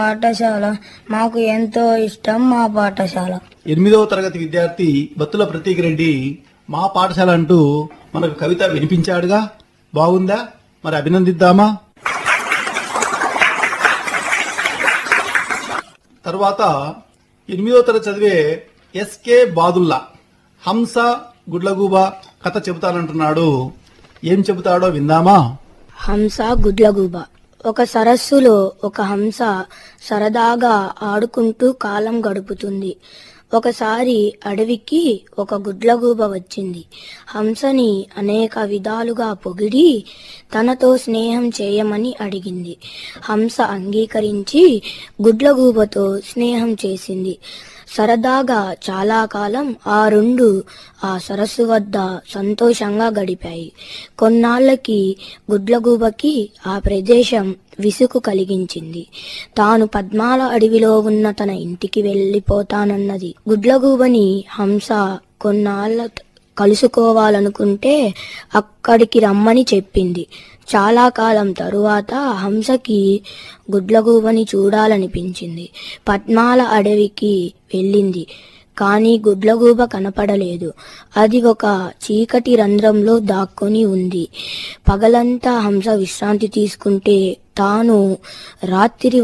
పాఠశాల మాకు ఎంతో ఇష్టం మా పాఠశాల ఎనిమిదవ తరగతి విద్యార్థి బత్తుల ప్రతీక్ రెడ్డి మా పాఠశాల అంటూ మనకు కవిత వినిపించాడుగా బాగుందా మరి అభినందిద్దామా తర్వాత ఎనిమిదవ తరగతి చదివే ఎస్కే బాదుల్లా హంస గుడ్లగూబ కథ చెబుతానంటున్నాడు ఏం చెబుతాడో విందామా హంస గుడ్లగూబ ఒక సరస్సులో ఒక హంస సరదాగా ఆడుకుంటూ కాలం గడుపుతుంది ఒకసారి అడవికి ఒక గుడ్లగూబ వచ్చింది హంసని అనేక విధాలుగా పొగిడి తనతో స్నేహం చేయమని అడిగింది హంస అంగీకరించి గుడ్లగూబతో స్నేహం చేసింది సరదాగా చాలా కాలం ఆ రెండు ఆ సరస్సు వద్ద సంతోషంగా గడిపాయి కొన్నాళ్లకి గుడ్లగూబకి ఆ ప్రదేశం విసుగు కలిగించింది తాను పద్మాల అడవిలో ఉన్న తన ఇంటికి వెళ్ళిపోతానన్నది గుడ్లగూబని హంస కొన్నాళ్ళ కలుసుకోవాలనుకుంటే అక్కడికి రమ్మని చెప్పింది చాలా కాలం తరువాత హంసకి గుడ్లగూబని చూడాలనిపించింది పద్మాల అడవికి వెళ్ళింది కానీ గుడ్లగూబ కనపడలేదు అది ఒక చీకటి రంధ్రంలో దాక్కొని ఉంది పగలంతా హంస విశ్రాంతి తీసుకుంటే తాను రాత్రి